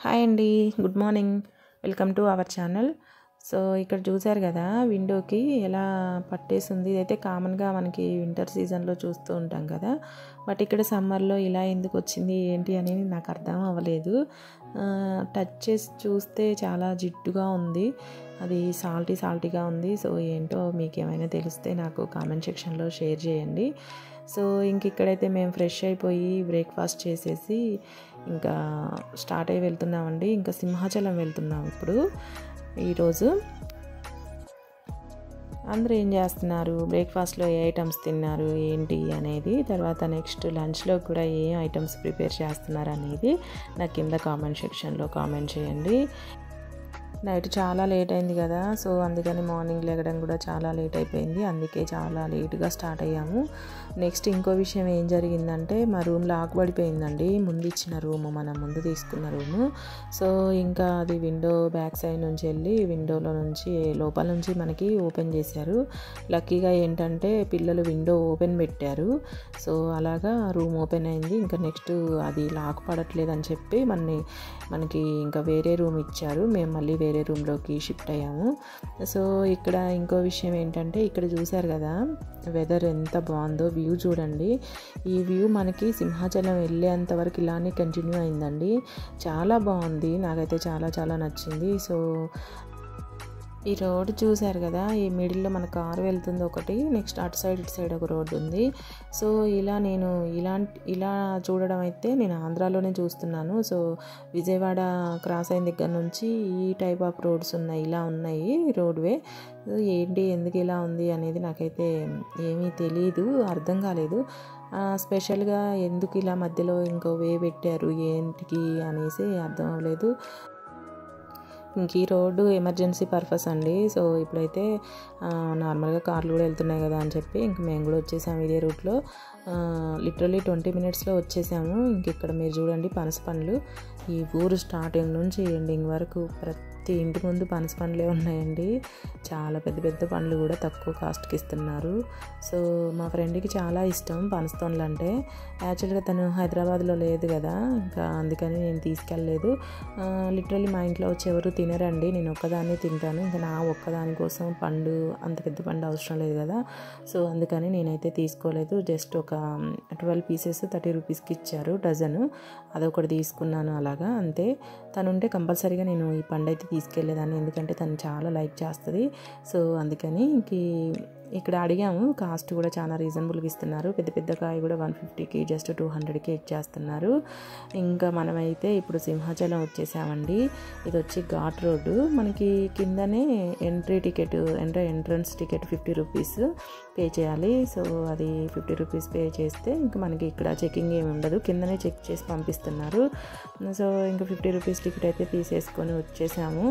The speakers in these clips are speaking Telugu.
హాయ్ అండి good morning welcome to our channel so ఇక్కడ చూసారు కదా విండోకి ఎలా పట్టేసింది ఇదైతే కామన్గా మనకి వింటర్ సీజన్లో చూస్తూ ఉంటాం కదా బట్ ఇక్కడ సమ్మర్లో ఇలా ఎందుకు వచ్చింది ఏంటి అనేది నాకు అర్థం అవ్వలేదు ఆ, టచ్ చేసి చూస్తే చాలా జిడ్డుగా ఉంది అది సాల్టీ సాల్టీగా ఉంది సో ఏంటో మీకు ఏమైనా తెలిస్తే నాకు కామెంట్ సెక్షన్లో షేర్ చేయండి సో ఇంక ఇక్కడైతే మేము ఫ్రెష్ అయిపోయి బ్రేక్ఫాస్ట్ చేసేసి ఇంకా స్టార్ట్ అయ్యి వెళ్తున్నామండి ఇంకా సింహాచలం వెళ్తున్నాం ఇప్పుడు ఈరోజు అందరూ ఏం చేస్తున్నారు బ్రేక్ఫాస్ట్లో ఏ ఐటమ్స్ తిన్నారు ఏంటి అనేది తర్వాత నెక్స్ట్ లంచ్లో కూడా ఏ ఐటమ్స్ ప్రిపేర్ చేస్తున్నారు అనేది నాకు కింద కామెంట్ సెక్షన్లో కామెంట్ చేయండి నైట్ చాలా లేట్ అయింది కదా సో అందుకని మార్నింగ్ లెగడం కూడా చాలా లేట్ అయిపోయింది అందుకే చాలా లేట్గా స్టార్ట్ అయ్యాము నెక్స్ట్ ఇంకో విషయం ఏం జరిగిందంటే మా రూమ్ లాక్ పడిపోయిందండి ముందు ఇచ్చిన రూము మనం ముందు తీసుకున్న రూము సో ఇంకా అది విండో బ్యాక్ సైడ్ నుంచి వెళ్ళి విండోలో నుంచి లోపల నుంచి మనకి ఓపెన్ చేశారు లక్కీగా ఏంటంటే పిల్లలు విండో ఓపెన్ పెట్టారు సో అలాగా రూమ్ ఓపెన్ అయింది ఇంకా నెక్స్ట్ అది లాక్ పడట్లేదు అని చెప్పి మనని మనకి ఇంకా వేరే రూమ్ ఇచ్చారు మేము మళ్ళీ వేరే రూమ్లోకి షిఫ్ట్ అయ్యాము సో ఇక్కడ ఇంకో విషయం ఏంటంటే ఇక్కడ చూశారు కదా వెదర్ ఎంత బాగుందో వ్యూ చూడండి ఈ వ్యూ మనకి సింహాచలం వెళ్ళేంత వరకు ఇలానే కంటిన్యూ అయిందండి చాలా బాగుంది నాకైతే చాలా చాలా నచ్చింది సో ఈ రోడ్ చూశారు కదా ఈ మిడిల్లో మన కారు వెళ్తుంది ఒకటి నెక్స్ట్ అటు సైడ్ ఇటు సైడ్ ఒక రోడ్డు ఉంది సో ఇలా నేను ఇలాంటి ఇలా చూడడం అయితే నేను ఆంధ్రాలోనే చూస్తున్నాను సో విజయవాడ క్రాస్ అయిన దగ్గర నుంచి ఈ టైప్ ఆఫ్ రోడ్స్ ఉన్నాయి ఇలా ఉన్నాయి రోడ్వే సో ఏంటి ఎందుకు ఇలా ఉంది అనేది నాకైతే ఏమీ తెలియదు అర్థం కాలేదు ఆ, స్పెషల్గా ఎందుకు ఇలా మధ్యలో ఇంకో వే పెట్టారు ఏంటికి అనేసి అర్థం అవ్వలేదు ఇంక ఈ రోడ్డు ఎమర్జెన్సీ పర్పస్ అండి సో ఇప్పుడైతే ఆ, నార్మల్గా కార్లు కూడా వెళ్తున్నాయి కదా అని చెప్పి ఇంక మేము కూడా వచ్చేసాము ఇదే రూట్లో లిటరలీ ట్వంటీ మినిట్స్లో వచ్చేసాము ఇంక ఇక్కడ మీరు చూడండి పనస పండ్లు ఈ ఊరు స్టార్టింగ్ నుంచి ఎండింగ్ వరకు ప్రతి ఇంటి ముందు పనస పండ్లే ఉన్నాయండి చాలా పెద్ద పెద్ద పండ్లు కూడా తక్కువ కాస్ట్కి ఇస్తున్నారు సో మా ఫ్రెండ్కి చాలా ఇష్టం పనస పండ్లు అంటే యాక్చువల్గా తను హైదరాబాద్లో లేదు కదా ఇంకా అందుకని నేను తీసుకెళ్ళలేదు లిటరలీ మా ఇంట్లో వచ్చి ఎవరు తినరండి నేను ఒక్కదాన్ని తింటాను ఇంకా నా ఒక్కదాని కోసం పండు అంత పెద్ద పండు అవసరం లేదు కదా సో అందుకని నేనైతే తీసుకోలేదు జస్ట్ ఒక ట్వెల్వ్ పీసెస్ థర్టీ రూపీస్కి ఇచ్చారు డజను అదొకటి తీసుకున్నాను అలాగా అంతే తను ఉంటే కంపల్సరీగా నేను ఈ పండు అయితే తీసుకెళ్ళేదాన్ని ఎందుకంటే తను చాలా లైక్ చేస్తుంది సో అందుకని ఇంక ఇక్కడ అడిగాము కాస్ట్ కూడా చాలా రీజనబుల్గా ఇస్తున్నారు పెద్ద పెద్ద కాయ కూడా వన్ ఫిఫ్టీకి జస్ట్ టూ హండ్రెడ్కి ఇచ్చేస్తున్నారు ఇంకా మనమైతే ఇప్పుడు సింహాచలం వచ్చేసామండి ఇది వచ్చి ఘాట్ రోడ్డు మనకి కిందనే ఎంట్రీ టికెట్ అంటే entrance ticket fifty rupees pay చేయాలి సో అది ఫిఫ్టీ రూపీస్ పే చేస్తే ఇంకా మనకి ఇక్కడ చెకింగ్ ఏమి ఉండదు కిందనే చెక్ చేసి పంపిస్తున్నారు సో ఇంకా ఫిఫ్టీ రూపీస్ టికెట్ అయితే తీసేసుకొని వచ్చేసాము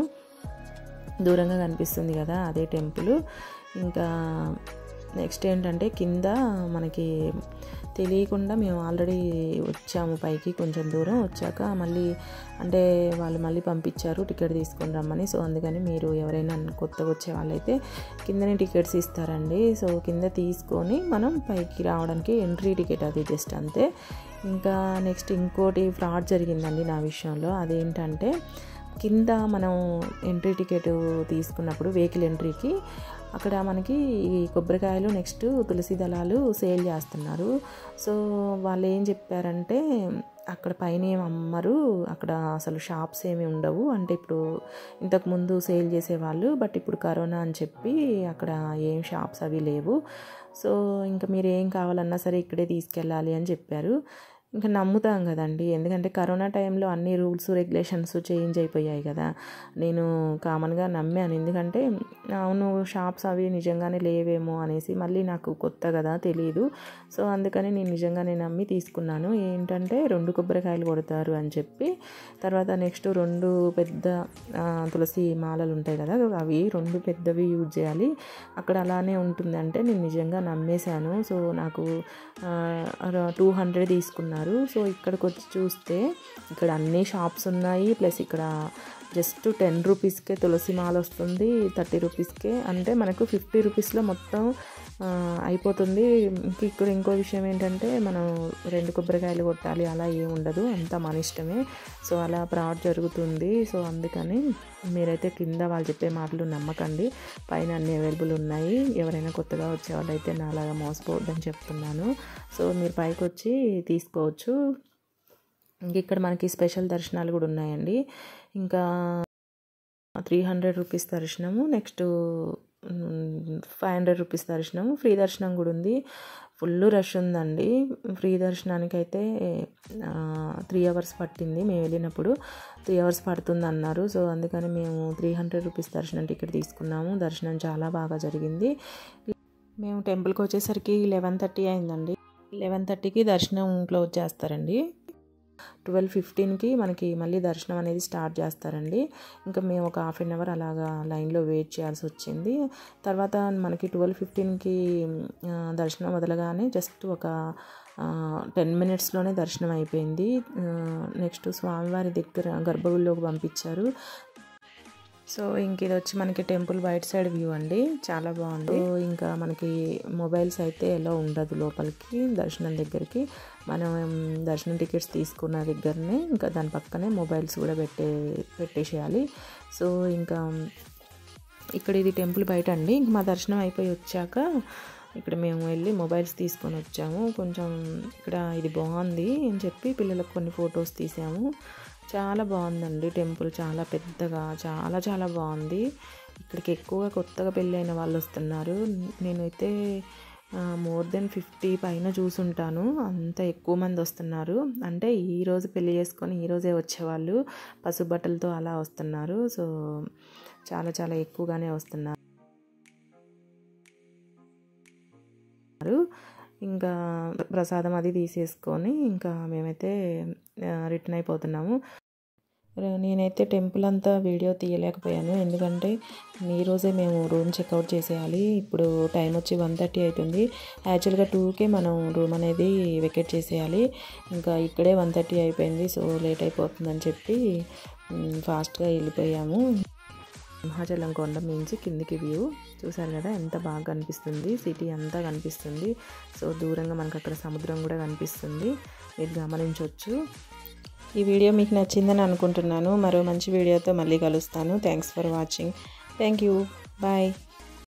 దూరంగా కనిపిస్తుంది కదా అదే టెంపుల్ ఇంకా నెక్స్ట్ ఏంటంటే కింద మనకి తెలియకుండా మేము ఆల్రెడీ వచ్చాము పైకి కొంచెం దూరం వచ్చాక మళ్ళీ అంటే వాళ్ళు మళ్ళీ పంపించారు టికెట్ తీసుకొని రమ్మని సో అందుకని మీరు ఎవరైనా కొత్తగా వచ్చే వాళ్ళైతే కిందనే టికెట్స్ ఇస్తారండి సో కింద తీసుకొని మనం పైకి రావడానికి ఎంట్రీ టికెట్ అది జస్ట్ అంతే ఇంకా నెక్స్ట్ ఇంకోటి ఫ్రాడ్ జరిగిందండి నా విషయంలో అదేంటంటే కింద మనం ఎంట్రీ టికెట్ తీసుకున్నప్పుడు వెహికల్ ఎంట్రీకి అక్కడ మనకి ఈ కొబ్బరికాయలు నెక్స్ట్ తులసి దళాలు సేల్ చేస్తున్నారు సో వాళ్ళు ఏం చెప్పారంటే అక్కడ పైన ఏం అమ్మరు అక్కడ అసలు షాప్స్ ఏమి ఉండవు అంటే ఇప్పుడు ఇంతకుముందు సేల్ చేసేవాళ్ళు బట్ ఇప్పుడు కరోనా అని చెప్పి అక్కడ ఏం షాప్స్ అవి లేవు సో ఇంకా మీరు ఏం కావాలన్నా సరే ఇక్కడే తీసుకెళ్ళాలి అని చెప్పారు ఇంకా నమ్ముతాం కదండి ఎందుకంటే కరోనా టైంలో అన్ని రూల్స్ రెగ్యులేషన్స్ చేంజ్ అయిపోయాయి కదా నేను కామన్గా నమ్మాను ఎందుకంటే అవును షాప్స్ అవి నిజంగానే లేవేమో అనేసి మళ్ళీ నాకు కొత్త కదా తెలియదు సో అందుకని నేను నిజంగానే నమ్మి తీసుకున్నాను ఏంటంటే రెండు కొబ్బరికాయలు కొడతారు అని చెప్పి తర్వాత నెక్స్ట్ రెండు పెద్ద ఆ, తులసి మాలలు ఉంటాయి కదా అవి రెండు పెద్దవి యూజ్ చేయాలి అక్కడ అలానే ఉంటుంది అంటే నేను నిజంగా నమ్మేశాను సో నాకు టూ హండ్రెడ్ తీసుకున్నారు సో ఇక్కడికి వచ్చి చూస్తే ఇక్కడ అన్ని షాప్స్ ఉన్నాయి ప్లస్ ఇక్కడ జస్ట్ టెన్ రూపీస్కే తులసి మాల వస్తుంది థర్టీ రూపీస్కే అంటే మనకు ఫిఫ్టీ రూపీస్లో మొత్తం ఆ, అయిపోతుంది ఇంక ఇక్కడ ఇంకో విషయం ఏంటంటే మనం రెండు కొబ్బరికాయలు కొట్టాలి అలా ఏం ఉండదు అంతా మన ఇష్టమే సో అలా ఫ్రాడ్ జరుగుతుంది సో అందుకని మీరైతే కింద వాళ్ళు చెప్పే మాటలు నమ్మకండి పైన అన్ని అవైలబుల్ ఉన్నాయి ఎవరైనా కొత్తగా వచ్చే వాళ్ళైతే నాలాగా మోసపోవద్దని చెప్తున్నాను సో మీరు పైకి వచ్చి తీసుకోవచ్చు ఇంక ఇక్కడ మనకి స్పెషల్ దర్శనాలు కూడా ఉన్నాయండి ఇంకా త్రీ హండ్రెడ్ రూపీస్ దర్శనము నెక్స్ట్ ఫైవ్ హండ్రెడ్ రూపీస్ దర్శనము ఫ్రీ దర్శనం కూడా ఉంది ఫుల్ రష్ ఉందండి ఫ్రీ దర్శనానికి అయితే త్రీ అవర్స్ పట్టింది మేము వెళ్ళినప్పుడు త్రీ అవర్స్ పడుతుంది అన్నారు సో అందుకని మేము త్రీ హండ్రెడ్ రూపీస్ దర్శనం టికెట్ తీసుకున్నాము దర్శనం చాలా బాగా జరిగింది మేము టెంపుల్కి వచ్చేసరికి లెవెన్ థర్టీ అయిందండి లెవెన్ థర్టీకి దర్శనం క్లోజ్ చేస్తారండి ట్వెల్వ్ ఫిఫ్టీన్కి మనకి మళ్ళీ దర్శనం అనేది స్టార్ట్ చేస్తారండి ఇంకా మేము ఒక హాఫ్ అన్ అవర్ అలాగా లైన్లో వెయిట్ చేయాల్సి వచ్చింది తర్వాత మనకి ట్వెల్వ్ ఫిఫ్టీన్కి దర్శనం వదలగానే జస్ట్ ఒక టెన్ మినిట్స్లోనే దర్శనం అయిపోయింది నెక్స్ట్ స్వామివారి దగ్గర గర్భగుడిలోకి పంపించారు సో ఇంక ఇది వచ్చి మనకి టెంపుల్ బయట సైడ్ వ్యూ అండి చాలా బాగుంది సో ఇంకా మనకి మొబైల్స్ అయితే ఎలా ఉండదు లోపలికి దర్శనం దగ్గరికి మనం దర్శనం టికెట్స్ తీసుకున్న దగ్గరనే ఇంకా దాని పక్కనే మొబైల్స్ కూడా పెట్టే పెట్టేసేయాలి సో ఇంకా ఇక్కడ ఇది టెంపుల్ బయట అండి ఇంక మా దర్శనం అయిపోయి వచ్చాక ఇక్కడ మేము వెళ్ళి మొబైల్స్ తీసుకొని వచ్చాము కొంచెం ఇక్కడ ఇది బాగుంది అని చెప్పి పిల్లలకు కొన్ని ఫొటోస్ తీసాము చాలా బాగుందండి టెంపుల్ చాలా పెద్దగా చాలా చాలా బాగుంది ఇక్కడికి ఎక్కువగా కొత్తగా పెళ్ళైన వాళ్ళు వస్తున్నారు నేనైతే మోర్ దెన్ ఫిఫ్టీ పైన చూసుంటాను అంత ఎక్కువ మంది వస్తున్నారు అంటే ఈరోజు పెళ్లి చేసుకొని ఈరోజే వచ్చేవాళ్ళు పసుపు బట్టలతో అలా వస్తున్నారు సో చాలా చాలా ఎక్కువగానే వస్తున్నారు ఇంకా ప్రసాదం అది తీసేసుకొని ఇంకా మేమైతే రిటర్న్ అయిపోతున్నాము నేనైతే టెంపుల్ అంతా వీడియో తీయలేకపోయాను ఎందుకంటే ఈరోజే మేము రూమ్ చెక్అవుట్ చేసేయాలి ఇప్పుడు టైం వచ్చి వన్ థర్టీ అవుతుంది యాక్చువల్గా టూకే మనం రూమ్ అనేది వెకేట్ చేసేయాలి ఇంకా ఇక్కడే వన్ థర్టీ అయిపోయింది సో లేట్ అయిపోతుందని చెప్పి ఫాస్ట్గా వెళ్ళిపోయాము సింహాచలం కొండ మించి కిందికి వ్యూ చూసారు కదా ఎంత బాగా కనిపిస్తుంది సిటీ అంతా కనిపిస్తుంది సో దూరంగా మనకు అక్కడ సముద్రం కూడా కనిపిస్తుంది మీరు గమనించవచ్చు ఈ వీడియో మీకు నచ్చిందని అనుకుంటున్నాను మరో మంచి వీడియోతో మళ్ళీ కలుస్తాను thanks for watching thank you bye